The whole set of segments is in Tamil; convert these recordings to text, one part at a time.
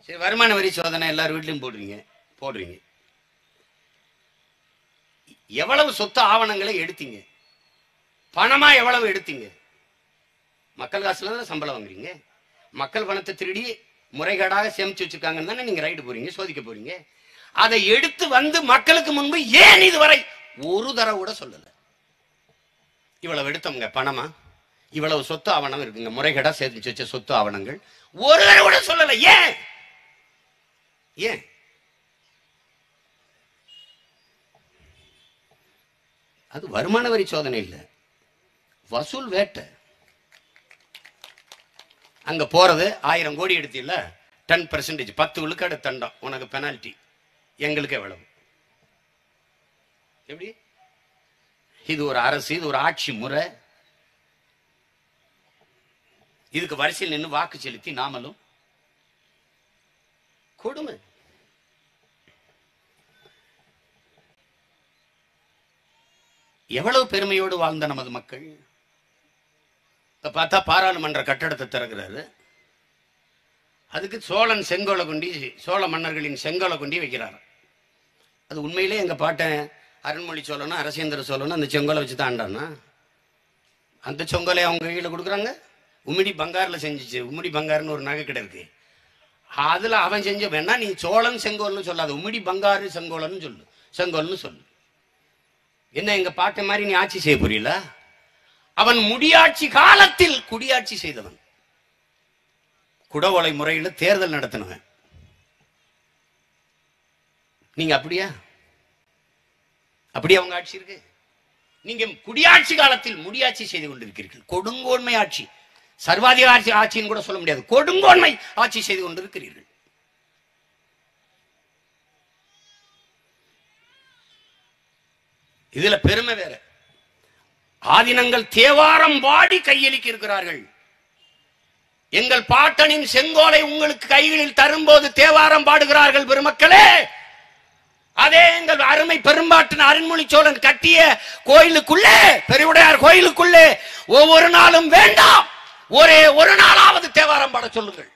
சரி வருமான வரி சோதனை எல்லார் வீட்லயும் போடுறீங்க போடுறீங்க எவ்வளவு சொத்து ஆவணங்களை எடுத்தீங்க பணமா எவ்வளவு எடுத்தீங்க மக்கள் காசுல தானே சம்பளம் வாங்குறீங்க மக்கள் பணத்தை திருடி முறைகேடாக சேமிச்சு வச்சிருக்காங்கன்னு தானே நீங்க ரைடு போறீங்க சோதிக்க போறீங்க அதை எடுத்து வந்து மக்களுக்கு முன்பு ஏன் இதுவரை ஒரு தடவை கூட சொல்லல இவ்வளவு எடுத்தவங்க பணமா இவ்வளவு சொத்து ஆவணம் இருக்குங்க முறைகேடா சேமிச்சு வச்ச சொத்து ஆவணங்கள் ஒரு தடவை கூட சொல்லல ஏன் ஏன் அது வருமான வரி சோதனை இல்ல வசூல் வேட்டை அங்க போறது ஆயிரம் கோடி எடுத்தீல்ல டென் பர்சன்டேஜ் பத்து விழுக்காடு தண்டம் உனக்கு பெனால்டி எங்களுக்கு எவ்வளவு எப்படி இது ஒரு அரசு இது ஒரு ஆட்சி முறை இதுக்கு வரிசையில் நின்று வாக்கு செலுத்தி நாமளும் கொடுமை எவ்வளவு பெருமையோடு வாழ்ந்த நமது மக்கள் இப்ப பார்த்தா பாராளுமன்ற கட்டடத்தை திறக்கிறாரு அதுக்கு சோழன் செங்கோலை கொண்டி சோழ மன்னர்களின் செங்கோலை கொண்டி வைக்கிறார் அது உண்மையிலே எங்க பாட்டன் அருண்மொழி சோழனும் அரசேந்திர சோழனும் அந்த செங்கோலை வச்சு தான் ஆண்டானா அந்த செங்கோலை அவங்க கையில் கொடுக்குறாங்க உமிடி பங்காரில் செஞ்சுச்சு உமிடி பங்காருன்னு ஒரு நகை கடை இருக்கு அதுல அவன் செஞ்ச வேணா நீ சோழன் செங்கோல்னு சொல்லாத உமிடி பங்காரு செங்கோலன்னு சொல்லு செங்கோல்னு சொல்லு என்ன எங்க பாட்டை மாதிரி நீ ஆட்சி செய்ய புரியல அவன் முடியாட்சி காலத்தில் குடியாட்சி செய்தவன் குடவோலை முறையில் தேர்தல் நடத்தினவன் நீங்க அப்படியா அப்படியே அவங்க ஆட்சி இருக்கு நீங்க குடியாட்சி காலத்தில் முடியாட்சி செய்து கொண்டிருக்கிறீர்கள் கொடுங்கோன்மை ஆட்சி சர்வாதிகார ஆட்சி ஆட்சின்னு கூட சொல்ல முடியாது கொடுங்கோன்மை ஆட்சி செய்து கொண்டிருக்கிறீர்கள் இதுல பெருமை வேற ஆதினங்கள் தேவாரம் பாடி கையளிக்க இருக்கிறார்கள் எங்கள் பாட்டனின் செங்கோலை உங்களுக்கு கைகளில் தரும்போது தேவாரம் பாடுகிறார்கள் பெருமக்களே அதே எங்கள் அருமை பெரும்பாட்டின் அருண்மொழி சோழன் கட்டிய கோயிலுக்குள்ளே பெருவுடையார் கோயிலுக்குள்ளே ஒவ்வொரு நாளும் வேண்டாம் ஒரே ஒரு நாளாவது தேவாரம் பாட சொல்லுங்கள்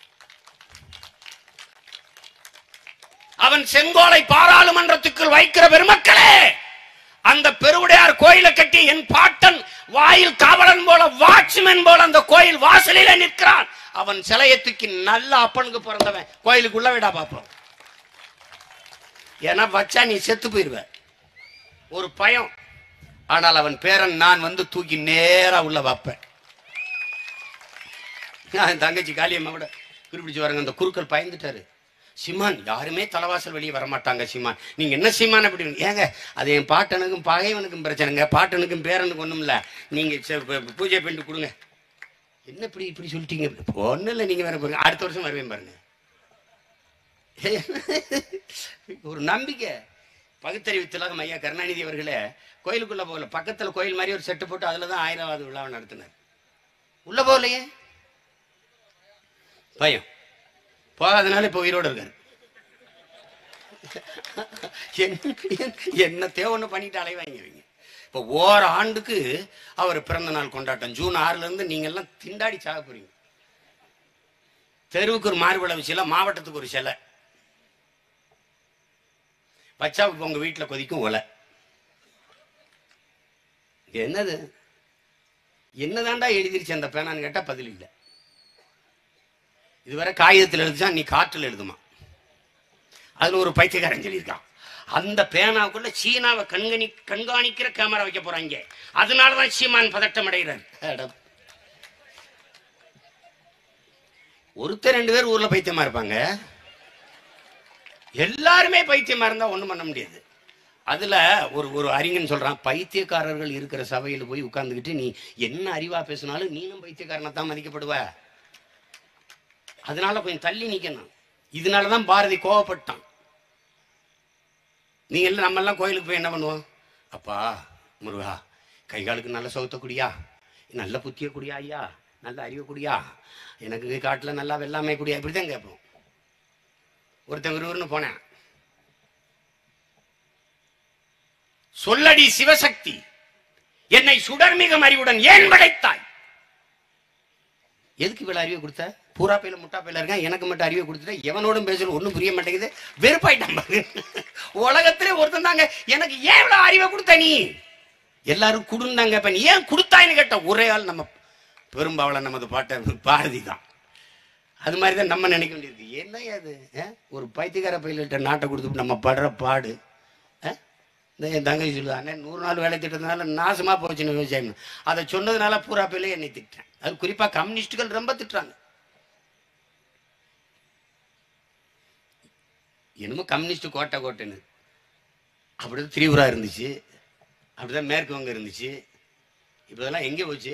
அவன் செங்கோலை பாராளுமன்றத்துக்குள் வைக்கிற பெருமக்களே அந்த பெருவுடையார் கோயிலை கட்டி என் பாட்டன் வாயில் காவலன் போல வாட்ச்மேன் போல அந்த கோயில் வாசலில நிற்கிறான் அவன் சிலையை தூக்கி நல்ல அப்பனுக்கு பிறந்தவன் கோயிலுக்குள்ள விடா பார்ப்போம் ஏன்னா வச்சா நீ செத்து போயிருவ ஒரு பயம் ஆனால் அவன் பேரன் நான் வந்து தூக்கி நேரா உள்ள வைப்பேன் என் தங்கச்சி காளியம்மா கூட குறிப்பிடிச்சு வரங்க அந்த குறுக்கள் பயந்துட்டாரு சிமான் யாருமே தலைவாசல் வெளியே வரமாட்டாங்க சிமான் நீங்க என்ன சிமான் அப்படி ஏங்க அது என் பாட்டனுக்கும் பகைவனுக்கும் பிரச்சனைங்க பாட்டனுக்கும் பேரனுக்கும் ஒண்ணும் இல்ல நீங்க செ- ப- பூஜை பண்ணிட்டு கொடுங்க என்ன இப்படி இப்படி சொல்லிட்டீங்க ஒன்றும் இல்லை நீங்க வேற பாருங்க அடுத்த வருஷம் வருவேன் பாருங்க ஒரு நம்பிக்கை பகுத்தறிவு திலகம் ஐயா கருணாநிதி அவர்களே கோயிலுக்குள்ள போகல பக்கத்துல கோயில் மாதிரி ஒரு செட்டு போட்டு அதுல தான் ஆயிரவாவது விழாவை நடத்தினார் உள்ள போகலையே பயம் போகாதனால இப்ப உயிரோட இருக்காரு என்ன- என்ன தேவைன்னு பண்ணிட்டு அலைவாங்க இவங்க இப்ப ஓர ஆண்டுக்கு அவர் பிறந்த நாள் கொண்டாட்டம் ஜூன் ஆறுல இருந்து நீங்க எல்லாம் திண்டாடி சாக போறீங்க தெருவுக்கு ஒரு மார்பளவு சிலை மாவட்டத்துக்கு ஒரு சிலை வச்சா உங்க வீட்டுல கொதிக்கும் ஒலை இது என்னது என்னதான்டா எழுதிருச்சு அந்த பேனான்னு கேட்டா பதில் இல்லை இதுவரை காகிதத்தில் எழுதிச்சா நீ காற்றில் எழுதுமா அதுல ஒரு பைத்தியக்காரன் சொல்லியிருக்கான் அந்த பேனாவுக்குள்ள சீனாவை கண்கணி கண்காணிக்கிற கேமரா வைக்க போறாங்க அதனாலதான் சீமான் பதட்டம் அடைகிறார் அட. ஒருத்தர் ரெண்டு பேர் ஊர்ல பைத்தியமா இருப்பாங்க எல்லாருமே பைத்தியமா இருந்தா ஒண்ணும் பண்ண முடியாது அதுல ஒரு ஒரு அறிஞன் சொல்றான் பைத்தியக்காரர்கள் இருக்கிற சபையில போய் உட்கார்ந்துக்கிட்டு நீ என்ன அறிவா பேசினாலும் நீனும் பைத்தியக்காரனை தான் மதிக்கப்படுவ அதனால கொஞ்சம் தள்ளி நிக்கணும் இதனாலதான் பாரதி கோவப்பட்டான் நீங்க எல்லாம் நம்ம எல்லாம் கோயிலுக்கு போய் என்ன பண்ணுவோம் அப்பா முருகா கை காலுக்கு நல்ல சௌத்த குடியா நல்ல புத்திய குடியா ஐயா நல்ல அறிவு குடியா எனக்கு காட்டுல நல்லா வெள்ளாமை குடியா இப்படிதான் கேட்போம் ஒருத்தன் விறுவிறுன்னு போனேன் சொல்லடி சிவசக்தி என்னை சுடர்மிகும் அறிவுடன் ஏன் படைத்தாய் எதுக்கு இவ்வளவு அறிவை கொடுத்த பூரா பையில முட்டா பையில இருக்கான் எனக்கு மட்டும் அறிவை கொடுத்துட்ட எவனோடும் பேசணும் ஒன்றும் புரிய மாட்டேங்குது வெறுப்பாயிட்டான் பாரு. உலகத்திலே ஒருத்தன் தாங்க எனக்கு ஏன் இவ்வளவு அறிவை கொடுத்த நீ எல்லாரும் கொடுந்தாங்க இப்ப நீ ஏன் கொடுத்தாயின்னு கேட்ட ஒரே ஆள் நம்ம பெரும்பாவளம் நமது பாட்ட பாரதி தான் அது மாதிரி தான் நம்ம நினைக்க வேண்டியிருக்கு என்ன அது அஹ்? ஒரு பைத்தியக்கார பையில்கிட்ட நாட்டை கொடுத்து நம்ம படுற பாடு அஹ்? இந்த என் தங்கச்சி சொல்லுது அண்ணன் நூறு நாள் வேலை திட்டத்தினால நாசமா போச்சுன்னு விவசாயம் அதை சொன்னதுனால பூரா பையில என்னை திட்டேன் அது குறிப்பா கம்யூனிஸ்டுகள் ரொம்ப திட்டுறாங்க என்னமோ கம்யூனிஸ்ட் கோட்டை கோட்டைன்னு அப்படிதான் திரிபுரா இருந்துச்சு அப்படிதான் மேற்கு வங்கம் இருந்துச்சு இப்போ இதெல்லாம் எங்கே போச்சு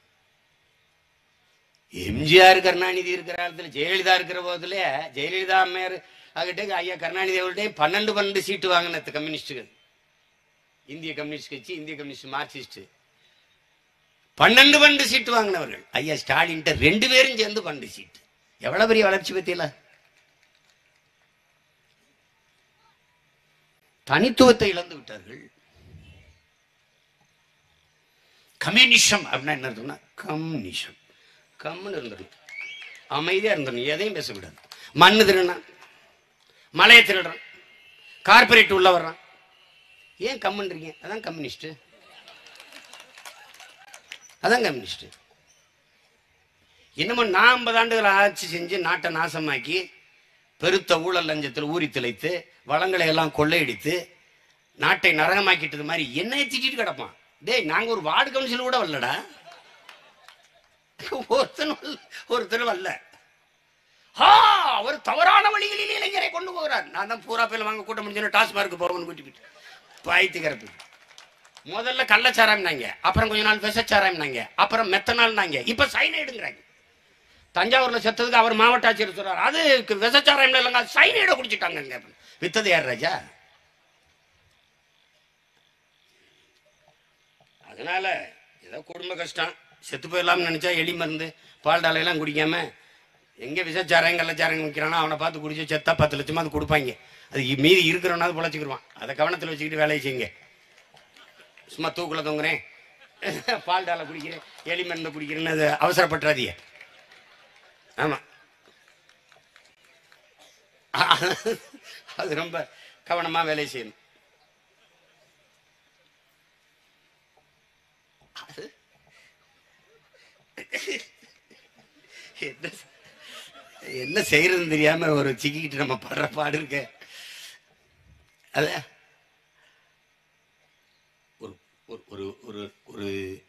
எம்ஜிஆர் கருணாநிதி இருக்கிற காலத்துல ஜெயலலிதா இருக்கிற போதுல ஜெயலலிதா அம்மையார் ஆகிட்ட ஐயா கருணாநிதி அவர்கள்ட்ட பன்னெண்டு பன்னெண்டு சீட்டு வாங்கினது கம்யூனிஸ்டுகள் இந்திய கம்யூனிஸ்ட் கட்சி இந்திய கம்யூனிஸ்ட் மார்க்சிஸ்ட் பன்னெண்டு பன்னெண்டு சீட்டு வாங்கினவர்கள் ஐயா ஸ்டாலின்ட்ட ரெண்டு பேரும் சேர்ந்து பன்னெண்டு சீட்டு எவ்வளவு பெரிய வளர்ச்சி பத்தியில தனித்துவத்தை இழந்து விட்டார்கள் கம்யூனிசம் அப்படின்னா என்ன அர்த்தம்னா கம்யூனிசம் கம்முன்னு இருந்துடணும் அமைதியா இருந்துடணும் எதையும் பேசக்கூடாது மண்ணு திருடுறான் மலையை திருடுறான் கார்பரேட் உள்ள வர்றான் ஏன் கம்முன்றீங்க அதான் கம்யூனிஸ்ட் அதான் கம்யூனிஸ்ட் இன்னமும் நான் ஐம்பது ஆண்டுகள் ஆட்சி செஞ்சு நாட்டை நாசமாக்கி பெருத்த ஊழல் லஞ்சத்தில் ஊறி திளைத்து வளங்களை எல்லாம் கொள்ளையடித்து நாட்டை நரகமாக்கிட்டது மாதிரி என்னைய திட்டிட்டு கிடப்பான் டேய் நாங்க ஒரு வார்டு கவுன்சில் கூட வரலடா ஒருத்தன் வரல- ஒருத்தர் வரல ஹா அவர் தவறான வழிகளில் இளைஞரை கொண்டு போகிறார் நான் தான் பூரா பேர் வாங்க கூட்ட முடிஞ்சு டாஸ்மார்க் போகணும்னு கூட்டிக்கிட்டு பாய்த்து கரப்பு முதல்ல கள்ளச்சாராம்னாங்க அப்புறம் கொஞ்ச நாள் விஷச்சாராம்னாங்க அப்புறம் மெத்தனால்னாங்க இப்ப சைனைடுங்கிறாங்க தஞ்சாவூர்ல செத்ததுக்கு அவர் மாவட்ட ஆட்சியர் சொல்றாரு அது விஷச்சாராயம் இல்லைங்க சைனைட குடிச்சிட்டாங்க வித்தது யார் ராஜா அதனால ஏதோ குடும்ப கஷ்டம் செத்து போயிடலாம்னு நினைச்சா எலி மருந்து பால் டாலையெல்லாம் குடிக்காம எங்க விஷச்சாராயம் கள்ளச்சாராயம் விற்கிறானோ அவனை பார்த்து குடிச்சு செத்தா பத்து லட்சமா அது கொடுப்பாங்க அது மீதி இருக்கிறவனாவது பொழைச்சிக்கிடுவான் அதை கவனத்தில் வச்சுக்கிட்டு வேலையை செய்யுங்க சும்மா தூக்குல தொங்குறேன் பால் டாலை குடிக்கிறேன் எலி மருந்து குடிக்கிறேன்னு அது அவசரப்பட்டுறாதீங்க ஆமா அது ரொம்ப கவனமா வேலை செய்யணும் அது என்ன என்ன செய்யறதுன்னு தெரியாம ஒரு சிக்கிக்கிட்டு நம்ம படுற பாடு இருக்க அத ஒரு ஒரு ஒரு ஒரு ஒரு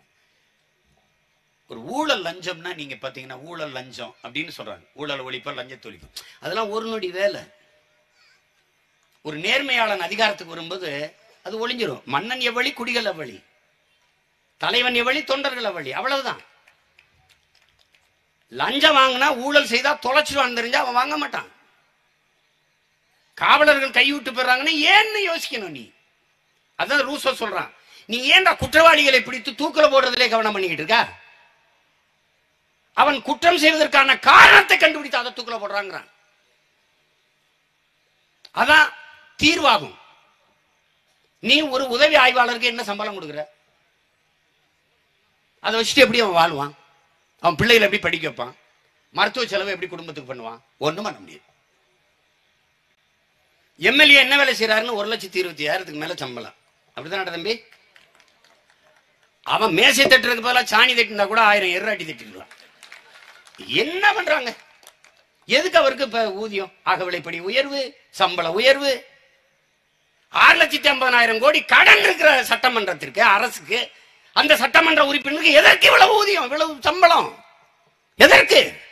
ஒரு ஊழல் லஞ்சம்னா நீங்க பாத்தீங்கன்னா ஊழல் லஞ்சம் அப்படின்னு சொல்றாங்க ஊழல் ஒழிப்பா லஞ்சத்தை ஒழிக்கும் அதெல்லாம் ஒரு நொடி வேலை ஒரு நேர்மையாளன் அதிகாரத்துக்கு வரும்போது அது ஒளிஞ்சிரும் மன்னன் எவ்வளி குடிகள் எவ்வளி தலைவன் எவ்வளி தொண்டர்கள் எவ்வளி அவ்வளவுதான் லஞ்சம் வாங்கினா ஊழல் செய்தா தொலைச்சிருவான் தெரிஞ்சா அவன் வாங்க மாட்டான் காவலர்கள் கைவிட்டு போயிடுறாங்கன்னா ஏன்னு யோசிக்கணும் நீ அதான் ரூசோ சொல்றான் நீ ஏன்டா குற்றவாளிகளை பிடித்து தூக்கில போடுறதுலே கவனம் பண்ணிக்கிட்டு இருக்கா அவன் குற்றம் செய்வதற்கான காரணத்தை கண்டுபிடித்து அதை தூக்கில போடுறாங்கிறான் அதான் தீர்வாகும் நீ ஒரு உதவி ஆய்வாளருக்கு என்ன சம்பளம் கொடுக்குற அதை வச்சுட்டு எப்படி அவன் வாழ்வான் அவன் பிள்ளைகளை எப்படி படிக்க வைப்பான் மருத்துவ செலவு எப்படி குடும்பத்துக்கு பண்ணுவான் ஒண்ணும் பண்ண முடியாது எம்எல்ஏ என்ன வேலை செய்யறாருன்னு ஒரு லட்சத்தி இருபத்தி ஆயிரத்துக்கு மேல சம்பளம் அப்படிதானடா தம்பி அவன் மேசை தட்டுறதுக்கு பதிலாக சாணி தட்டினா கூட ஆயிரம் எர்ராட்டி தட்டிடுவான் என்ன பண்றாங்க எதுக்கு அவருக்கு இப்ப ஊதியம் அகவிலைப்படி உயர்வு சம்பள உயர்வு ஆறு லட்சத்தி ஐம்பதாயிரம் கோடி கடன் இருக்கிற சட்டமன்றத்திற்கு அரசுக்கு அந்த சட்டமன்ற உறுப்பினருக்கு எதற்கு இவ்வளவு ஊதியம் இவ்வளவு சம்பளம் எதற்கு